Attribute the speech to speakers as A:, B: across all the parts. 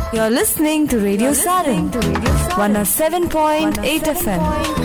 A: You're listening to Radio Sarin, 107.8 FM.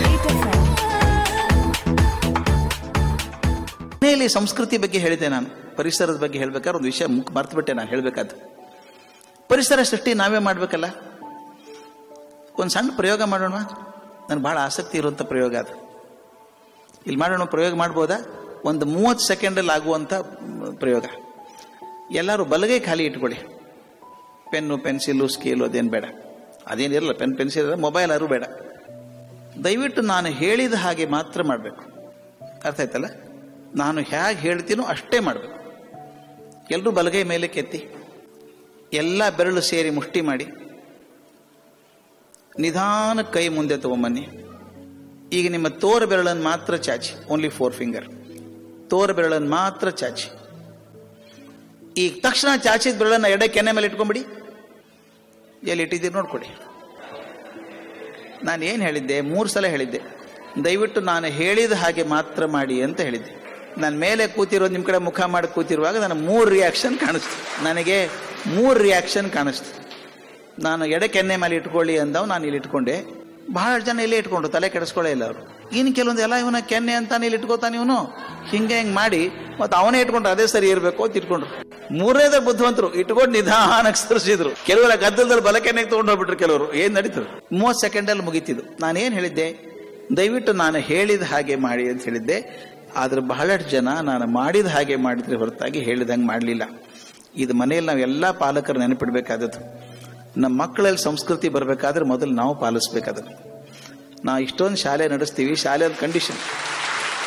B: ಮನೆಯಲ್ಲಿ ಸಂಸ್ಕೃತಿ ಬಗ್ಗೆ ಹೇಳಿದೆ ನಾನು ಪರಿಸರದ ಬಗ್ಗೆ ಹೇಳ್ಬೇಕಾದ್ರೆ ಒಂದು ವಿಷಯ ಮುಖ ಮರ್ತುಬಿಟ್ಟೆ ನಾನು ಹೇಳ್ಬೇಕಾದ್ದು ಪರಿಸರ ಸೃಷ್ಟಿ ನಾವೇ ಮಾಡ್ಬೇಕಲ್ಲ ಒಂದು ಸಣ್ಣ ಪ್ರಯೋಗ ಮಾಡೋಣ ನನಗೆ ಬಹಳ ಆಸಕ್ತಿ ಇರುವಂಥ ಪ್ರಯೋಗ ಅದು ಇಲ್ಲಿ ಮಾಡೋಣ ಪ್ರಯೋಗ ಮಾಡ್ಬೋದಾ ಒಂದು ಮೂವತ್ತು ಸೆಕೆಂಡಲ್ಲಿ ಆಗುವಂಥ ಮ್, ಪ್ರಯೋಗ ಎಲ್ಲರೂ ಬಲಗೈ ಖಾಲಿ ಇಟ್ಕೊಳ್ಳಿ ಪೆನ್ನು ಪೆನ್ಸಿಲು ಸ್ಕೇಲು ಅದೇನು ಬೇಡ ಅದೇನಿರಲ್ಲ ಪೆನ್ ಪೆನ್ಸಿಲ್ ಮೊಬೈಲ್ ಯಾರು ಬೇಡ ದಯವಿಟ್ಟು ನಾನು ಹೇಳಿದ ಹಾಗೆ ಮಾತ್ರ ಮಾಡಬೇಕು ಅರ್ಥ ಆಯ್ತಲ್ಲ ನಾನು ಹೇಗೆ ಹೇಳ್ತೀನೋ ಅಷ್ಟೇ ಮಾಡಬೇಕು ಎಲ್ಲರೂ ಬಲಗೈ ಮೇಲೆ ಕೆತ್ತಿ ಎಲ್ಲ ಬೆರಳು ಸೇರಿ ಮುಷ್ಟಿ ಮಾಡಿ ನಿಧಾನ ಕೈ ಮುಂದೆ ತಗೊಂಬನ್ನಿ ಈಗ ನಿಮ್ಮ ತೋರ ಬೆರಳನ್ನು ಮಾತ್ರ ಚಾಚಿ ಓನ್ಲಿ ಫೋರ್ ಫಿಂಗರ್ ತೋರ ಬೆರಳನ್ನು ಮಾತ್ರ ಚಾಚಿ ಈಗ ತಕ್ಷಣ ಚಾಚಿದ ಬೆರಳನ್ನು ಎಡೆ ಕೆನೆ ಮೇಲೆ ಇಟ್ಕೊಂಬಿಡಿ ಎಲ್ಲಿ ಇಟ್ಟಿದ್ದೀರಿ ನೋಡ್ಕೊಡಿ ನಾನು ಏನು ಹೇಳಿದ್ದೆ ಮೂರು ಸಲ ಹೇಳಿದ್ದೆ ದಯವಿಟ್ಟು ನಾನು ಹೇಳಿದ ಹಾಗೆ ಮಾತ್ರ ಮಾಡಿ ಅಂತ ಹೇಳಿದ್ದೆ ನಾನು ಮೇಲೆ ಕೂತಿರೋ ನಿಮ್ಮ ಕಡೆ ಮುಖ ಮಾಡಿ ಕೂತಿರುವಾಗ ನನಗೆ ಮೂರು ರಿಯಾಕ್ಷನ್ ಕಾಣಿಸ್ತು ನನಗೆ ಮೂರು ರಿಯಾಕ್ಷನ್ ಕಾಣಿಸ್ತು ನಾನು ಎಡೆ ಕೆನ್ನೆ ಮೇಲೆ ಇಟ್ಕೊಳ್ಳಿ ಅಂದವ್ ನಾನು ಇಲ್ಲಿ ಇಟ್ಕೊಂಡೆ ಬಹಳ ಜನ ಇಲ್ಲೇ ಇಟ್ಕೊಂಡ್ರು ತಲೆ ಕೆಡಿಸ್ಕೊಳ್ಳೇ ಇಲ್ಲ ಅವರು ಇನ್ನು ಕೆಲವೊಂದು ಎಲ್ಲ ಇವನ ಕೆನ್ನೆ ಅಂತಾನೆ ಇಲ್ಲಿ ಇಟ್ಕೋತಾನೆ ಇವನು ಹಿಂಗೆ ಹಿಂಗೆ ಮಾಡಿ ಮತ್ತೆ ಅವನೇ ಇಟ್ಕೊಂಡ್ರು ಅದೇ ಸರಿ ಇರಬೇಕು ಅಂತ ಇಟ್ಕೊಂಡ್ರು ಮೂರನೇದ ಬುದ್ಧಿವಂತರು ಇಟ್ಕೊಂಡು ನಿಧಾನಕ್ಕೆ ಸರಿಸಿದ್ರು ಕೆಲವರ ಗದ್ದಲದಲ್ಲಿ ಬಲ ಕೆನ್ನೆಗೆ ತಗೊಂಡು ಹೋಗ್ಬಿಟ್ರು ಕೆಲವರು ಏನ್ ನಡೀತದೆ ಮೂವತ್ತು ಸೆಕೆಂಡಲ್ಲಿ ಮುಗೀತಿದ್ದು ನಾನೇನು ಹೇಳಿದ್ದೆ ದಯವಿಟ್ಟು ನಾನು ಹೇಳಿದ ಹಾಗೆ ಮಾಡಿ ಅಂತ ಹೇಳಿದ್ದೆ ಆದ್ರೆ ಬಹಳಷ್ಟು ಜನ ನಾನು ಮಾಡಿದ ಹಾಗೆ ಮಾಡಿದ್ರೆ ಹೊರತಾಗಿ ಹೇಳಿದಂಗೆ ಮಾಡಲಿಲ್ಲ ಇದು ಮನೆಯಲ್ಲಿ ನಾವು ಎಲ್ಲ ಪಾಲಕರು ನೆನಪಿಡ್ಬೇಕಾದದ್ದು ನಮ್ಮ ಮಕ್ಕಳಲ್ಲಿ ಸಂಸ್ಕೃತಿ ಬರಬೇಕಾದ್ರೆ ಮೊದಲು ನಾವು ಪಾಲಿಸ್ಬೇಕಾದ್ರೆ ನಾವು ಇಷ್ಟೊಂದು ಶಾಲೆ ನಡೆಸ್ತೀವಿ ಶಾಲೆಯಲ್ಲಿ ಕಂಡೀಷನ್